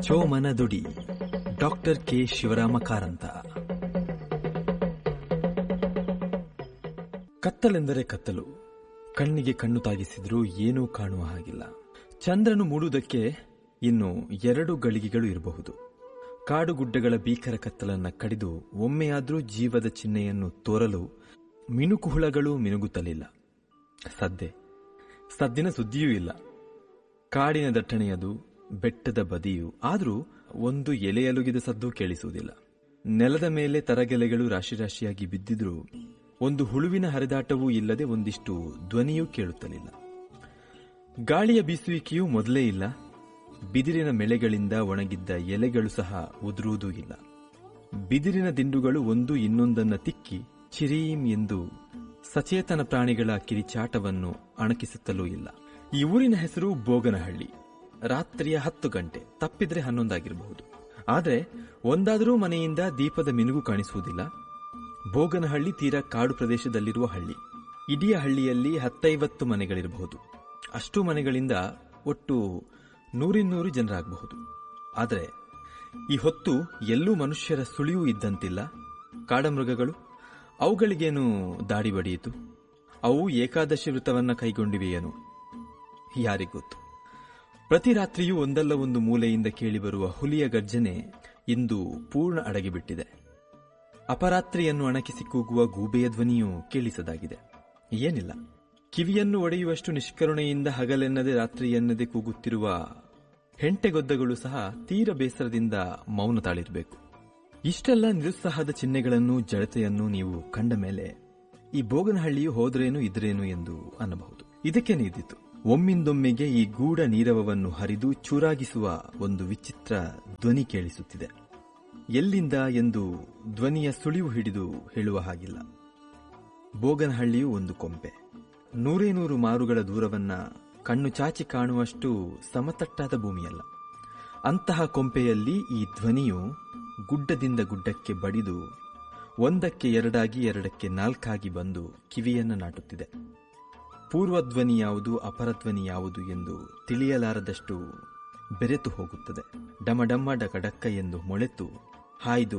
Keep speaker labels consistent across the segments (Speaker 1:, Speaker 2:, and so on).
Speaker 1: ಚೋಮನ Dudi doctor K Shivarama Karanth ಕತ್ತಲೆಂದರೆ ಕತ್ತಲು ಕಣ್ಣಿಗೆ ಕಣ್ಣು ತಾಗಿಸಿದ್ರೂ ಏನೂ ಕಾಣುವ ಹಾಗಿಲ್ಲ ಚಂದ್ರನು ಮೂಡುವುದಕ್ಕೆ ಇನ್ನು ಎರಡು ಗಳಿಗೆಗಳು ಇರಬಹುದು ಕಾಡುಗುಡ್ಡಗಳ ಭೀಕರ ಕತ್ತಲನ್ನ ಕಡಿದು ಒಮ್ಮೆಯಾದ್ರೂ ಜೀವದ ಚಿಹ್ನೆಯನ್ನು ತೋರಲು ಮಿನುಕುಹುಳಗಳು ಮಿನುಗುತ್ತಲಿಲ್ಲ ಸದ್ದೆ ಸದ್ದಿನ ಸುದ್ದಿಯೂ ಇಲ್ಲ ಕಾಡಿನ ದಟ್ಟಣೆಯದು ಬೆಟ್ಟದ ಬದಿಯು ಆದರೂ ಒಂದು ಎಲೆಯಲುಗಿದ ಸದ್ದು ಕೇಳಿಸುವುದಿಲ್ಲ ನೆಲದ ಮೇಲೆ ತರಗೆಲೆಗಳು ರಾಶಿ ರಾಶಿಯಾಗಿ ಬಿದ್ದಿದ್ರೂ ಒಂದು ಹುಳುವಿನ ಹರಿದಾಟವೂ ಇಲ್ಲದೆ ಒಂದಿಷ್ಟು ಧ್ವನಿಯೂ ಕೇಳುತ್ತಲಿಲ್ಲ ಗಾಳಿಯ ಬೀಸುವಿಕೆಯೂ ಮೊದಲೇ ಇಲ್ಲ ಬಿದಿರಿನ ಮೆಳೆಗಳಿಂದ ಒಣಗಿದ್ದ ಎಲೆಗಳು ಸಹ ಉದುರುವುದೂ ಇಲ್ಲ ಬಿದಿರಿನ ದಿಂಡುಗಳು ಒಂದು ಇನ್ನೊಂದನ್ನ ತಿಕ್ಕಿ ಚಿರೀಂ ಎಂದು ಸಚೇತನ ಪ್ರಾಣಿಗಳ ಕಿರಿಚಾಟವನ್ನು ಅಣಕಿಸುತ್ತಲೂ ಇಲ್ಲ ಈ ಊರಿನ ಹೆಸರು ಬೋಗನಹಳ್ಳಿ ರಾತ್ರಿಯ ಹತ್ತು ಗಂಟೆ ತಪ್ಪಿದ್ರೆ ಹನ್ನೊಂದಾಗಿರಬಹುದು ಆದರೆ ಒಂದಾದರೂ ಮನೆಯಿಂದ ದೀಪದ ಮಿನುಗು ಕಾಣಿಸುವುದಿಲ್ಲ ಬೋಗನಹಳ್ಳಿ ತೀರಾ ಕಾಡು ಪ್ರದೇಶದಲ್ಲಿರುವ ಹಳ್ಳಿ ಇಡೀ ಹಳ್ಳಿಯಲ್ಲಿ ಹತ್ತೈವತ್ತು ಮನೆಗಳಿರಬಹುದು ಅಷ್ಟು ಮನೆಗಳಿಂದ ಒಟ್ಟು ನೂರಿನ್ನೂರು ಜನರಾಗಬಹುದು ಆದರೆ ಈ ಹೊತ್ತು ಎಲ್ಲೂ ಮನುಷ್ಯರ ಸುಳಿಯೂ ಇದ್ದಂತಿಲ್ಲ ಕಾಡಮೃಗಗಳು ಅವುಗಳಿಗೇನು ದಾಡಿ ಬಡಿಯಿತು ಅವು ಏಕಾದಶಿ ವೃತವನ್ನ ಕೈಗೊಂಡಿವೆಯೇನು ಯಾರಿಗೊತ್ತು ಪ್ರತಿ ರಾತ್ರಿಯೂ ಒಂದಲ್ಲ ಒಂದು ಮೂಲೆಯಿಂದ ಕೇಳಿಬರುವ ಹುಲಿಯ ಗರ್ಜನೆ ಇಂದು ಪೂರ್ಣ ಅಡಗಿಬಿಟ್ಟಿದೆ ಅಪರಾತ್ರಿಯನ್ನು ಅಣಕಿಸಿ ಕೂಗುವ ಗೂಬೆಯ ಧ್ವನಿಯೂ ಕೇಳಿಸದಾಗಿದೆ ಏನಿಲ್ಲ ಕಿವಿಯನ್ನು ಒಡೆಯುವಷ್ಟು ನಿಷ್ಕರುಣೆಯಿಂದ ಹಗಲೆನ್ನದೆ ರಾತ್ರಿಯೆನ್ನದೆ ಕೂಗುತ್ತಿರುವ ಹೆಂಟೆಗೊದ್ದಗಳು ಸಹ ತೀರ ಬೇಸರದಿಂದ ಮೌನ ತಾಳಿರಬೇಕು ಇಷ್ಟೆಲ್ಲ ನಿರುತ್ಸಾಹದ ಚಿಹ್ನೆಗಳನ್ನು ಜಡತೆಯನ್ನು ನೀವು ಕಂಡ ಮೇಲೆ ಈ ಬೋಗನಹಳ್ಳಿಯು ಹೋದ್ರೇನು ಇದ್ರೇನು ಎಂದು ಅನ್ನಬಹುದು ಇದಕ್ಕೆ ನೀದಿತು ಒಮ್ಮಿಂದೊಮ್ಮೆಗೆ ಈ ಗೂಢ ನೀರವವನ್ನು ಹರಿದು ಚೂರಾಗಿಸುವ ಒಂದು ವಿಚಿತ್ರ ಧ್ವನಿ ಕೇಳಿಸುತ್ತಿದೆ ಎಲ್ಲಿಂದ ಎಂದು ಧ್ವನಿಯ ಸುಳಿವು ಹಿಡಿದು ಹೇಳುವ ಹಾಗಿಲ್ಲ ಬೋಗನಹಳ್ಳಿಯು ಒಂದು ಕೊಂಪೆ ನೂರೇ ನೂರು ಮಾರುಗಳ ದೂರವನ್ನ ಕಣ್ಣು ಚಾಚಿ ಕಾಣುವಷ್ಟು ಸಮತಟ್ಟಾದ ಭೂಮಿಯಲ್ಲ ಅಂತಹ ಕೊಂಪೆಯಲ್ಲಿ ಈ ಧ್ವನಿಯು ಗುಡ್ಡದಿಂದ ಗುಡ್ಡಕ್ಕೆ ಬಡಿದು ಒಂದಕ್ಕೆ ಎರಡಾಗಿ ಎರಡಕ್ಕೆ ನಾಲ್ಕಾಗಿ ಬಂದು ಕಿವಿಯನ್ನು ನಾಟುತ್ತಿದೆ ಪೂರ್ವಧ್ವನಿ ಯಾವುದು ಅಪರಧ್ವನಿ ಯಾವುದು ಎಂದು ತಿಳಿಯಲಾರದಷ್ಟು ಬೆರೆತು ಹೋಗುತ್ತದೆ ಡಮಡಮ್ಮ ಡಕಡಕ್ಕ ಎಂದು ಮೊಳೆತು ಹಾಯ್ದು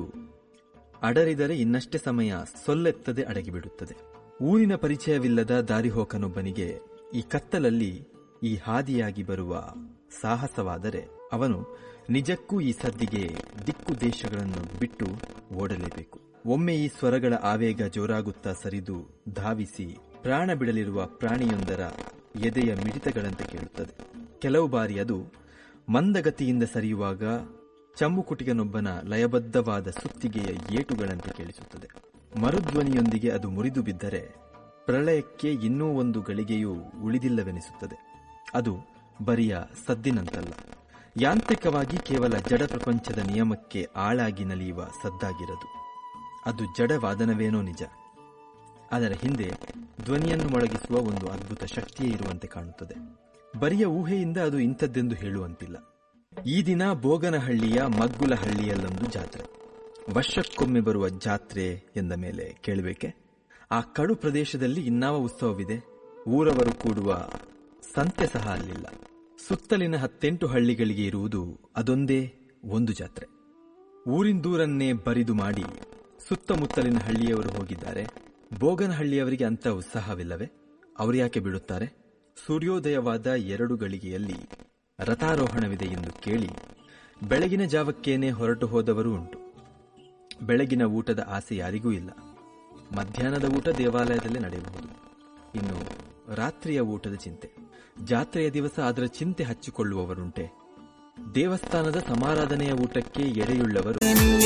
Speaker 1: ಅಡರಿದರೆ ಇನ್ನಷ್ಟೇ ಸಮಯ ಸೊಲ್ಲೆತ್ತದೆ ಅಡಗಿಬಿಡುತ್ತದೆ ಊರಿನ ಪರಿಚಯವಿಲ್ಲದ ದಾರಿಹೋಕನೊಬ್ಬನಿಗೆ ಈ ಕತ್ತಲಲ್ಲಿ ಈ ಹಾದಿಯಾಗಿ ಬರುವ ಸಾಹಸವಾದರೆ ಅವನು ನಿಜಕ್ಕೂ ಈ ಸದ್ದಿಗೆ ದಿಕ್ಕು ದೇಶಗಳನ್ನು ಬಿಟ್ಟು ಓಡಲೇಬೇಕು ಒಮ್ಮೆ ಈ ಸ್ವರಗಳ ಆವೇಗ ಜೋರಾಗುತ್ತಾ ಸರಿದು ಧಾವಿಸಿ ಪ್ರಾಣ ಬಿಡಲಿರುವ ಪ್ರಾಣಿಯೊಂದರ ಎದೆಯ ಮಿಡಿತಗಳಂತೆ ಕೇಳುತ್ತದೆ ಕೆಲವು ಬಾರಿ ಅದು ಮಂದಗತಿಯಿಂದ ಸರಿಯುವಾಗ ಚಮ್ಮುಕುಟಿಗನೊಬ್ಬನ ಲಯಬದ್ಧವಾದ ಸುತ್ತಿಗೆಯ ಏಟುಗಳಂತೆ ಕೇಳಿಸುತ್ತದೆ ಮರುಧ್ವನಿಯೊಂದಿಗೆ ಅದು ಮುರಿದು ಬಿದ್ದರೆ ಪ್ರಳಯಕ್ಕೆ ಇನ್ನೂ ಒಂದು ಗಳಿಗೆಯೂ ಉಳಿದಿಲ್ಲವೆನಿಸುತ್ತದೆ ಅದು ಬರಿಯ ಸದ್ದಿನಂತಲ್ಲ ಯಾಂತ್ರಿಕವಾಗಿ ಕೇವಲ ಜಡ ಪ್ರಪಂಚದ ನಿಯಮಕ್ಕೆ ಆಳಾಗಿ ನಲಿಯುವ ಸದ್ದಾಗಿರದು ಅದು ಜಡವಾದನವೇನೋ ನಿಜ ಅದರ ಹಿಂದೆ ಧ್ವನಿಯನ್ನು ಮೊಳಗಿಸುವ ಒಂದು ಅದ್ಭುತ ಶಕ್ತಿಯೇ ಇರುವಂತೆ ಕಾಣುತ್ತದೆ ಬರಿಯ ಊಹೆಯಿಂದ ಅದು ಇಂಥದ್ದೆಂದು ಹೇಳುವಂತಿಲ್ಲ ಈ ದಿನ ಬೋಗನಹಳ್ಳಿಯ ಮಗ್ಗುಲಹಳ್ಳಿಯಲ್ಲೊಂದು ಜಾತ್ರೆ ವರ್ಷಕ್ಕೊಮ್ಮೆ ಬರುವ ಜಾತ್ರೆ ಎಂದ ಮೇಲೆ ಕೇಳಬೇಕೆ ಆ ಕಡು ಪ್ರದೇಶದಲ್ಲಿ ಇನ್ನಾವ ಉತ್ಸವವಿದೆ ಊರವರು ಕೂಡುವ ಸಂತೆ ಸಹ ಅಲ್ಲಿಲ್ಲ ಸುತ್ತಲಿನ ಹತ್ತೆಂಟು ಹಳ್ಳಿಗಳಿಗೆ ಇರುವುದು ಅದೊಂದೇ ಒಂದು ಜಾತ್ರೆ ಊರಿಂದೂರನ್ನೇ ಬರಿದು ಮಾಡಿ ಸುತ್ತಮುತ್ತಲಿನ ಹಳ್ಳಿಯವರು ಹೋಗಿದ್ದಾರೆ ಬೋಗನಹಳ್ಳಿಯವರಿಗೆ ಅಂತ ಉತ್ಸಾಹವಿಲ್ಲವೇ ಅವರು ಯಾಕೆ ಬಿಡುತ್ತಾರೆ ಸೂರ್ಯೋದಯವಾದ ಎರಡು ಗಳಿಗೆಯಲ್ಲಿ ರಥಾರೋಹಣವಿದೆ ಎಂದು ಕೇಳಿ ಬೆಳಗಿನ ಜಾವಕ್ಕೇನೆ ಹೊರಟು ಹೋದವರು ಉಂಟು ಬೆಳಗಿನ ಊಟದ ಆಸೆ ಯಾರಿಗೂ ಇಲ್ಲ ಮಧ್ಯಾಹ್ನದ ಊಟ ದೇವಾಲಯದಲ್ಲೇ ನಡೆಯಬಹುದು ಇನ್ನು ರಾತ್ರಿಯ ಊಟದ ಚಿಂತೆ ಜಾತ್ರೆಯ ದಿವಸ ಅದರ ಚಿಂತೆ ಹಚ್ಚಿಕೊಳ್ಳುವವರುಂಟೆ ದೇವಸ್ಥಾನದ ಸಮಾರಾಧನೆಯ ಊಟಕ್ಕೆ ಎಡೆಯುಳ್ಳವರು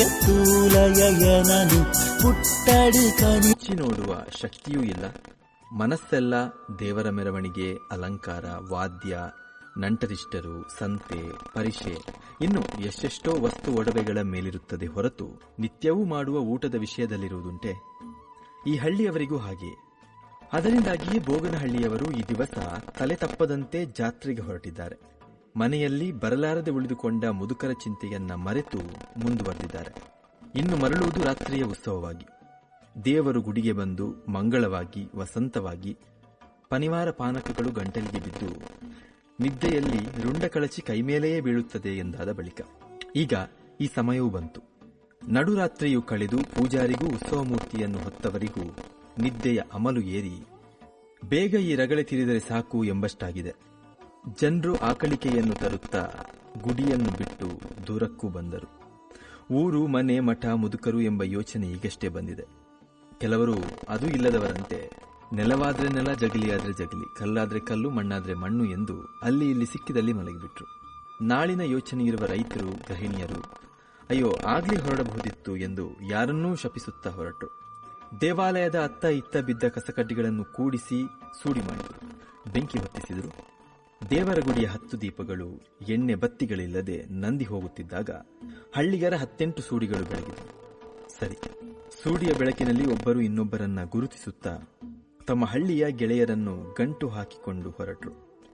Speaker 2: ತೂಲಯನನು ಪುಟ್ಟಡಿ ಕನಿ
Speaker 1: ಮುಚ್ಚಿ ನೋಡುವ ಶಕ್ತಿಯೂ ಇಲ್ಲ ಮನಸ್ಸೆಲ್ಲ ದೇವರ ಮೆರವಣಿಗೆ ಅಲಂಕಾರ ವಾದ್ಯ ನಂಟರಿಷ್ಟರು ಸಂತೆ ಪರಿಷೆ ಇನ್ನು ಎಷ್ಟೆಷ್ಟೋ ವಸ್ತು ಒಡವೆಗಳ ಮೇಲಿರುತ್ತದೆ ಹೊರತು ನಿತ್ಯವೂ ಮಾಡುವ ಊಟದ ವಿಷಯದಲ್ಲಿರುವುದುಂಟೆ ಈ ಹಳ್ಳಿಯವರಿಗೂ ಹಾಗೆ ಅದರಿಂದಾಗಿಯೇ ಬೋಗನಹಳ್ಳಿಯವರು ಈ ದಿವಸ ತಲೆ ತಪ್ಪದಂತೆ ಜಾತ್ರೆಗೆ ಹೊರಟಿದ್ದಾರೆ ಮನೆಯಲ್ಲಿ ಬರಲಾರದೆ ಉಳಿದುಕೊಂಡ ಮುದುಕರ ಚಿಂತೆಯನ್ನ ಮರೆತು ಮುಂದುವರೆದಿದ್ದಾರೆ ಇನ್ನು ಮರಳುವುದು ರಾತ್ರಿಯ ಉತ್ಸವವಾಗಿ ದೇವರು ಗುಡಿಗೆ ಬಂದು ಮಂಗಳವಾಗಿ ವಸಂತವಾಗಿ ಪನಿವಾರ ಪಾನಕಗಳು ಗಂಟಲಿಗೆ ಬಿದ್ದು ನಿದ್ದೆಯಲ್ಲಿ ರುಂಡ ಕಳಚಿ ಕೈಮೇಲೆಯೇ ಬೀಳುತ್ತದೆ ಎಂದಾದ ಬಳಿಕ ಈಗ ಈ ಸಮಯವೂ ಬಂತು ನಡುರಾತ್ರಿಯು ಕಳೆದು ಪೂಜಾರಿಗೂ ಉತ್ಸವ ಮೂರ್ತಿಯನ್ನು ಹೊತ್ತವರಿಗೂ ನಿದ್ದೆಯ ಅಮಲು ಏರಿ ಬೇಗ ಈ ರಗಳೆ ತಿರಿದರೆ ಸಾಕು ಎಂಬಷ್ಟಾಗಿದೆ ಜನರು ಆಕಳಿಕೆಯನ್ನು ತರುತ್ತಾ ಗುಡಿಯನ್ನು ಬಿಟ್ಟು ದೂರಕ್ಕೂ ಬಂದರು ಊರು ಮನೆ ಮಠ ಮುದುಕರು ಎಂಬ ಯೋಚನೆ ಈಗಷ್ಟೇ ಬಂದಿದೆ ಕೆಲವರು ಅದು ಇಲ್ಲದವರಂತೆ ನೆಲವಾದ್ರೆ ನೆಲ ಜಗಲಿಯಾದ್ರೆ ಜಗಲಿ ಕಲ್ಲಾದ್ರೆ ಕಲ್ಲು ಮಣ್ಣಾದ್ರೆ ಮಣ್ಣು ಎಂದು ಅಲ್ಲಿ ಇಲ್ಲಿ ಸಿಕ್ಕಿದಲ್ಲಿ ಮಲಗಿಬಿಟ್ರು ನಾಳಿನ ಯೋಚನೆ ಇರುವ ರೈತರು ಗೃಹಿಣಿಯರು ಅಯ್ಯೋ ಆಗ್ಲೇ ಹೊರಡಬಹುದಿತ್ತು ಎಂದು ಯಾರನ್ನೂ ಶಪಿಸುತ್ತಾ ಹೊರಟರು ದೇವಾಲಯದ ಅತ್ತ ಇತ್ತ ಬಿದ್ದ ಕಸಕಡ್ಡಿಗಳನ್ನು ಕೂಡಿಸಿ ಸೂಡಿ ಮಾಡಿದರು ಬೆಂಕಿ ಹೊತ್ತಿಸಿದರು ದೇವರ ಗುಡಿಯ ಹತ್ತು ದೀಪಗಳು ಎಣ್ಣೆ ಬತ್ತಿಗಳಿಲ್ಲದೆ ನಂದಿ ಹೋಗುತ್ತಿದ್ದಾಗ ಹಳ್ಳಿಗರ ಹತ್ತೆಂಟು ಸೂಡಿಗಳು ಬೆಳಗಿದವು ಸರಿ ಸೂಡಿಯ ಬೆಳಕಿನಲ್ಲಿ ಒಬ್ಬರು ಇನ್ನೊಬ್ಬರನ್ನ ಗುರುತಿಸುತ್ತಾ ತಮ್ಮ ಹಳ್ಳಿಯ ಗೆಳೆಯರನ್ನು ಗಂಟು ಹಾಕಿಕೊಂಡು ಹೊರಟರು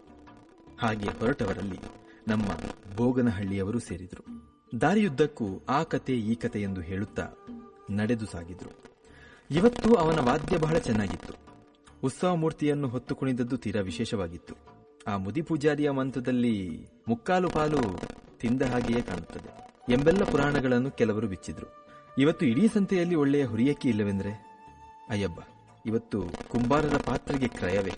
Speaker 1: ಹಾಗೆ ಹೊರಟವರಲ್ಲಿ ನಮ್ಮ ಬೋಗನಹಳ್ಳಿಯವರು ಸೇರಿದರು ದಾರಿಯುದ್ದಕ್ಕೂ ಆ ಕತೆ ಈ ಕತೆ ಎಂದು ಹೇಳುತ್ತಾ ನಡೆದು ಸಾಗಿದ್ರು ಇವತ್ತು ಅವನ ವಾದ್ಯ ಬಹಳ ಚೆನ್ನಾಗಿತ್ತು ಉತ್ಸವ ಮೂರ್ತಿಯನ್ನು ಹೊತ್ತು ಕುಣಿದದ್ದು ತೀರಾ ವಿಶೇಷವಾಗಿತ್ತು ಆ ಮುದಿ ಪೂಜಾರಿಯ ಮಂತ್ರದಲ್ಲಿ ಮುಕ್ಕಾಲು ಪಾಲು ತಿಂದ ಹಾಗೆಯೇ ಕಾಣುತ್ತದೆ ಎಂಬೆಲ್ಲ ಪುರಾಣಗಳನ್ನು ಕೆಲವರು ಬಿಚ್ಚಿದ್ರು ಇವತ್ತು ಇಡೀ ಸಂತೆಯಲ್ಲಿ ಒಳ್ಳೆಯ ಹುರಿಯಕ್ಕೆ ಇಲ್ಲವೆಂದ್ರೆ ಅಯ್ಯಬ್ಬ ಇವತ್ತು ಕುಂಬಾರರ ಪಾತ್ರೆಗೆ ಕ್ರಯವೇ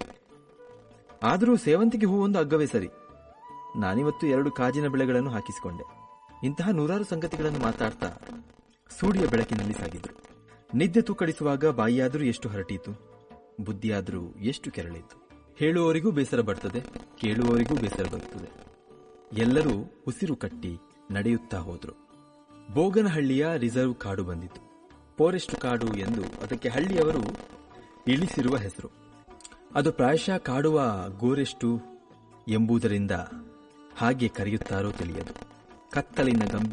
Speaker 1: ಆದರೂ ಸೇವಂತಿಗೆ ಹೂವೊಂದು ಅಗ್ಗವೇ ಸರಿ ನಾನಿವತ್ತು ಎರಡು ಕಾಜಿನ ಬೆಳೆಗಳನ್ನು ಹಾಕಿಸಿಕೊಂಡೆ ಇಂತಹ ನೂರಾರು ಸಂಗತಿಗಳನ್ನು ಮಾತಾಡ್ತಾ ಸೂಡಿಯ ಬೆಳಕಿನಲ್ಲಿ ಸಾಗಿದ್ರು ನಿದ್ದೆ ತೂಕಡಿಸುವಾಗ ಬಾಯಿಯಾದರೂ ಎಷ್ಟು ಹರಟೀತು ಬುದ್ಧಿಯಾದರೂ ಎಷ್ಟು ಕೆರಳಿತು ಹೇಳುವವರಿಗೂ ಬೇಸರ ಬರ್ತದೆ ಕೇಳುವವರಿಗೂ ಬೇಸರ ಬರುತ್ತದೆ ಎಲ್ಲರೂ ಉಸಿರು ಕಟ್ಟಿ ನಡೆಯುತ್ತಾ ಹೋದ್ರು ಬೋಗನಹಳ್ಳಿಯ ರಿಸರ್ವ್ ಕಾಡು ಬಂದಿತು ಫಾರೆಸ್ಟ್ ಕಾಡು ಎಂದು ಅದಕ್ಕೆ ಹಳ್ಳಿಯವರು ಇಳಿಸಿರುವ ಹೆಸರು ಅದು ಪ್ರಾಯಶಃ ಕಾಡುವ ಗೋರೆಷ್ಟು ಎಂಬುದರಿಂದ ಹಾಗೆ ಕರೆಯುತ್ತಾರೋ ತಿಳಿಯದು ಕತ್ತಲಿನ ಗಂಭೀರ